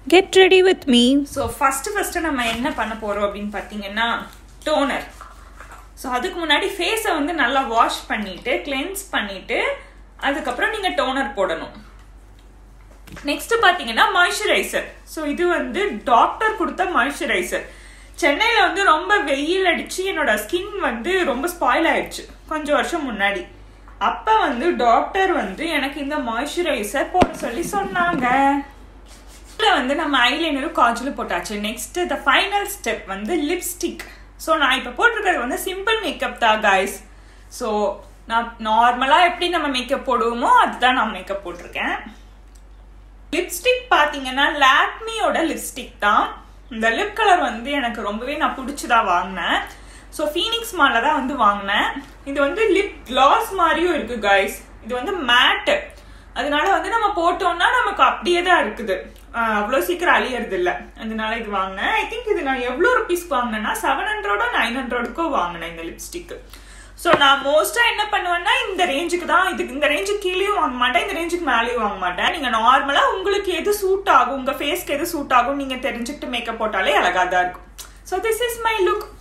get ready with me so first first நம்ம என்ன பண்ண போகிறோம் அப்படின்னு பார்த்தீங்கன்னா டோனர் ஸோ அதுக்கு முன்னாடி ஃபேஸை வந்து நல்லா வாஷ் பண்ணிட்டு கிளென்ஸ் பண்ணிட்டு அதுக்கப்புறம் நீங்கள் டோனர் போடணும் நெக்ஸ்ட் பார்த்தீங்கன்னா மாய்ஸ்சரைசர் ஸோ இது வந்து டாக்டர் கொடுத்த மாய்ஸ்சரைசர் சென்னையில் வந்து ரொம்ப வெயில் அடிச்சு என்னோட ஸ்கின் வந்து ரொம்ப ஸ்பாயில் ஆயிடுச்சு கொஞ்சம் வருஷம் முன்னாடி அப்போ வந்து டாக்டர் வந்து எனக்கு இந்த மாய்ஸ்சரைசர் போட சொல்லி சொன்னாங்க இதில் வந்து நம்ம ஐலைனரும் காஜலும் போட்டாச்சு நெக்ஸ்ட் த ஃபைனல் ஸ்டெப் வந்து லிப்ஸ்டிக் ஸோ நான் இப்போ போட்டிருக்கிறது வந்து சிம்பிள் மேக்கப் தான் காய்ஸ் ஸோ நான் நார்மலாக எப்படி நம்ம மேக்கப் போடுவோமோ அதுதான் நான் மேக்கப் போட்டிருக்கேன் லிப்ஸ்டிக் பார்த்தீங்கன்னா லாக்மியோட லிப்ஸ்டிக் தான் இந்த லிப் கலர் வந்து எனக்கு ரொம்பவே நான் பிடிச்சதா வாங்கினேன் ஸோ ஃபீனிக்ஸ் மாலில் தான் வந்து வாங்கினேன் இது வந்து லிப் கிளாஸ் மாதிரியும் இருக்கு காய்ஸ் இது வந்து மேட்டு அதனால வந்து நம்ம போட்டோம்னா நமக்கு அப்படியே தான் இருக்குது அவ்வளோ சீக்கிரம் அழியறது இல்லை அதனால இது வாங்கினேன் ஐ திங்க் இது நான் எவ்வளோ ருபீஸ்க்கு வாங்கினேன்னா செவன் ஹண்ட்ரடோ நைன் ஹண்ட்ரடுக்கோ வாங்கினேன் இந்த லிப்ஸ்டிக்கு ஸோ நான் மோஸ்ட்டாக என்ன பண்ணுவேன்னா இந்த ரேஞ்சுக்கு தான் இதுக்கு இந்த ரேஞ்சுக்கு கீழேயும் வாங்க மாட்டேன் இந்த ரேஞ்சுக்கு மேலேயும் வாங்க மாட்டேன் நீங்கள் நார்மலாக உங்களுக்கு எது சூட் ஆகும் உங்கள் ஃபேஸ்க்கு எது சூட் ஆகும் நீங்கள் தெரிஞ்சுக்கிட்டு மேக்கப் போட்டாலே அழகாக தான் இருக்கும் so this is my look